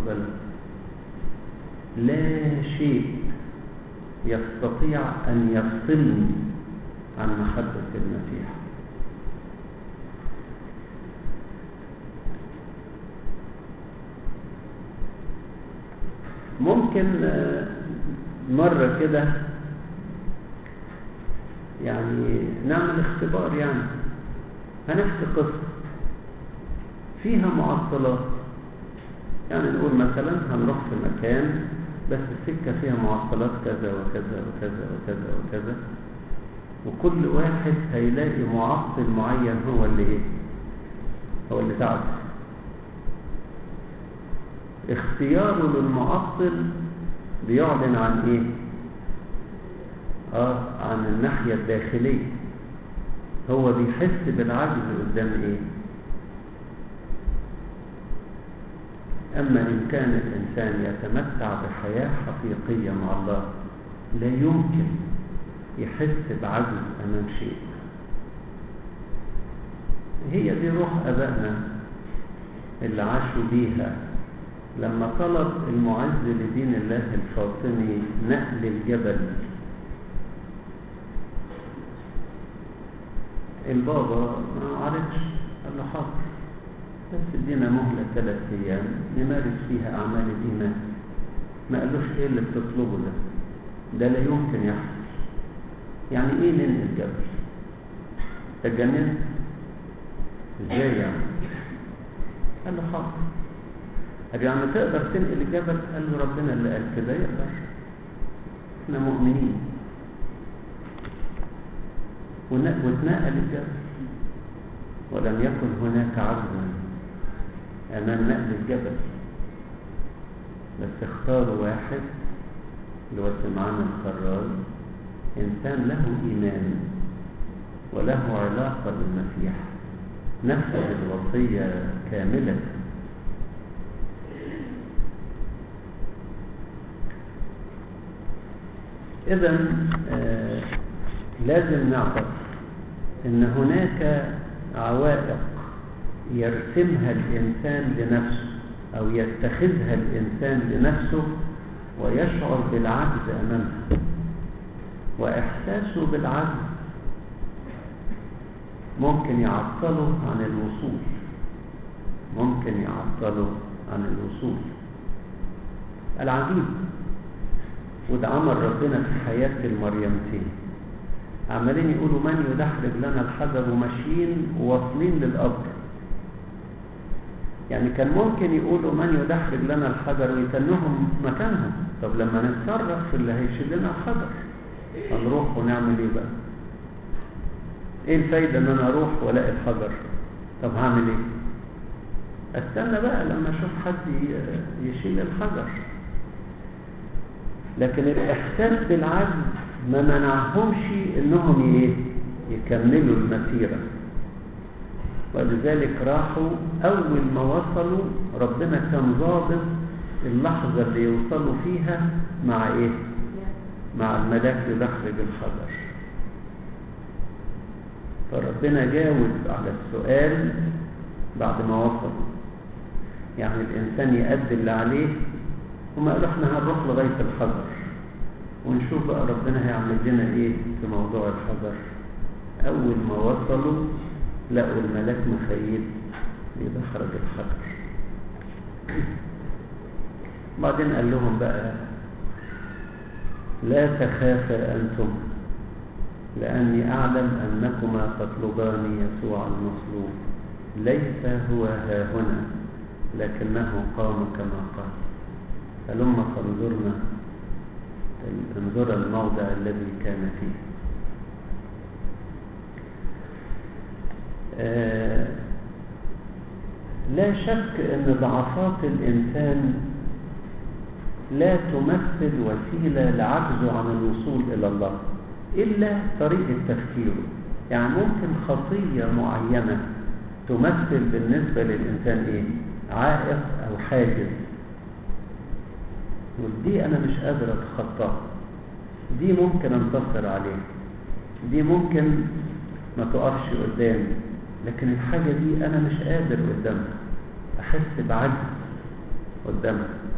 المستقبل لا شيء يستطيع أن يفصلني عن محبة المسيح ممكن مرة كده يعني نعمل اختبار يعني هنحكي قصة فيها معطلات يعني نقول مثلا هنروح في مكان بس السكة فيها معطلات كذا وكذا وكذا وكذا وكذا وكل واحد هيلاقي معطل معين هو اللي ايه هو اللي تعب اختياره للمعطل بيعلن عن ايه اه عن الناحية الداخلية هو بيحس بالعجز قدام ايه اما ان كان الانسان يتمتع بحياة حقيقية مع الله لا يمكن يحس بعجز امام شيء هي دي روح ابائنا اللي عاشوا بيها لما طلب المعز لدين الله الفاطمي نقل الجبل البابا ما عرفش قال له حاضر بس ادينا مهلة ثلاث ايام نمارس فيها اعمال الايمان ما قالوش ايه اللي بتطلبه ده ده لا يمكن يحصل يعني ايه ننقل الجبل تجننت ازاي يعني قال له حاضر قال يعني تقدر تنقل الجبل قال له ربنا اللي قال كده يقدر احنا مؤمنين واتنقل الجبل ولم يكن هناك عزم امام نقل الجبل بس اختاروا واحد اللي هو سمعان الخراج انسان له ايمان وله علاقه بالمسيح نفذ الوصيه كامله اذا آه لازم نعرف ان هناك عوائق يرسمها الانسان لنفسه او يتخذها الانسان لنفسه ويشعر بالعجز امامها واحساسه بالعجز ممكن يعطله عن الوصول ممكن يعطله عن الوصول العجيب وده عمل ربنا في حياة المريمتين عمالين يقولوا من يدحرج لنا الحجر وماشيين وواصلين للقبر يعني كان ممكن يقولوا من يدحرج لنا الحجر ويتنهم مكانهم طب لما نتصرف في اللي هيشيل لنا الحجر هنروح ونعمل ايه بقى ايه الفايدة ان انا اروح والاقي الحجر طب هعمل ايه استنى بقى لما اشوف حد يشيل الحجر لكن الاحساس بالعجز ما منعهمش انهم ايه يكملوا المسيرة ولذلك راحوا اول ما وصلوا ربنا كان ضابط اللحظة اللي يوصلوا فيها مع ايه مع الملاك يدحرج الحجر فربنا جاوب على السؤال بعد ما وصلوا يعني الانسان يأدي اللي عليه وما قالوا احنا هنروح لغاية الحجر ونشوف بقى ربنا هيعمل لنا ايه في موضوع الحجر اول ما وصلوا لقوا الملاك مخيل بيدحرج الحجر بعدين قال لهم بقى لا تخافا انتم لاني اعلم انكما تطلبان يسوع المصلوب ليس هو ها هنا لكنه قام كما قال فلما فانظرنا انظر الموضع الذي كان فيه آه لا شك ان ضعفات الانسان لا تمثل وسيله لعجزه عن الوصول الى الله الا طريقه تفكيره يعني ممكن خطيه معينه تمثل بالنسبه للانسان ايه عائق او حاجز ودي انا مش قادر اتخطاها دي ممكن انتصر عليها دي ممكن ما تقفش قدامي لكن الحاجة دي انا مش قادر قدامها احس بعجز قدامها